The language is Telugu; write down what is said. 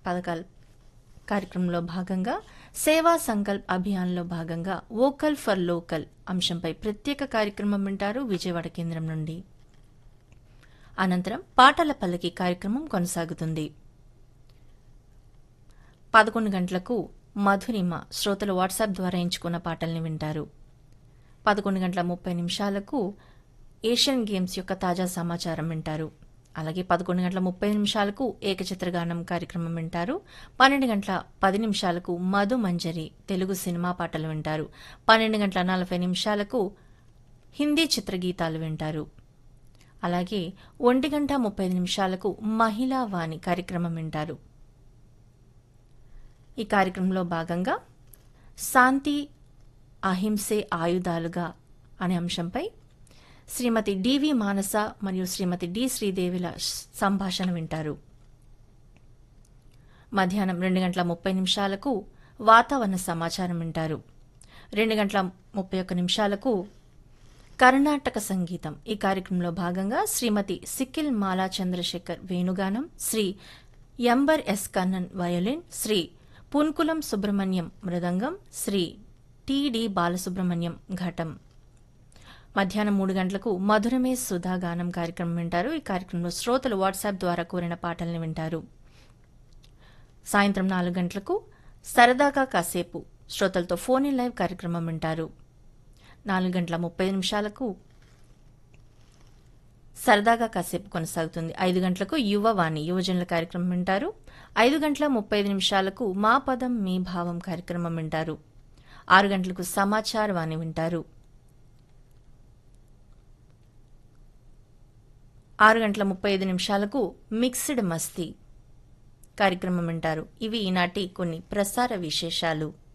పథకాలు కార్యక్రమంలో భాగంగా సేవా సంకల్ప్ అభియాన్లో భాగంగా వోకల్ ఫర్ లోకల్ అంశంపై ప్రత్యేక కార్యక్రమం వింటారు విజయవాడ కేంద్రం నుండి అనంతరం పాటల పల్లకి కార్యక్రమం కొనసాగుతుంది పదకొండు గంటలకు మధురిమ శ్రోతలు వాట్సాప్ ద్వారా ఎంచుకున్న పాటల్ని వింటారు పదకొండు గంటల ముప్పై నిమిషాలకు ఏషియన్ గేమ్స్ యొక్క తాజా సమాచారం వింటారు అలాగే పదకొండు గంటల ముప్పై నిమిషాలకు ఏకచిత్రగానం కార్యక్రమం వింటారు పన్నెండు గంటల పది నిమిషాలకు మధు మంజరి తెలుగు సినిమా పాటలు వింటారు పన్నెండు గంటల నలభై నిమిషాలకు హిందీ చిత్రగీతాలు వింటారు అలాగే ఒంటి గంట ముప్పై నిమిషాలకు మహిళా వాణి కార్యక్రమం వింటారు ఈ కార్యక్రమంలో భాగంగా శాంతి అహింసే ఆయుధాలుగా అనే అంశంపై శ్రీమతి డివి మానస మరియు శ్రీమతి డి శ్రీదేవిల సంభాషణ వింటారు మధ్యాహ్నం రెండు గంటల ముప్పై నిమిషాలకు వాతావరణ సమాచారం వింటారు రెండు గంటల ముప్పై ఒక్క నిమిషాలకు కర్ణాటక సంగీతం ఈ కార్యక్రమంలో భాగంగా శ్రీమతి సిక్కిల్ మాలా చంద్రశేఖర్ వేణుగానం Shri Embar S Kannan violin Shri Punkulam Subramaniam mridangam Shri T D Balasubramaniam ghatam మధ్యాహ్నం మూడు గంటలకు మధురమే సుధా గానం కార్యక్రమం వింటారు ఈ కార్యక్రమంలో శ్రోతలు వాట్సాప్ ద్వారా కోరిన పాటల్ని వింటారు సాయంత్రం నాలుగు గంటలకు సరదాగా కాసేపు శ్రోతలతో ఫోన్ ఇన్ లైవ్ కార్యక్రమం వింటారు నాలుగు గంటల ముప్పై నిమిషాలకు సరదాగా కాసేపు కొనసాగుతుంది ఐదు గంటలకు యువవాణి యువజనుల కార్యక్రమం వింటారు ఐదు గంటల ముప్పై ఐదు నిమిషాలకు మా పదం మీ భావం కార్యక్రమం వింటారు ఆరు గంటలకు సమాచార వాణి వింటారు ఆరు గంటల ముప్పై ఐదు నిమిషాలకు మిక్స్డ్ మస్తీ కార్యక్రమం వింటారు ఇవి ఈనాటి కొన్ని ప్రసార విశేషాలు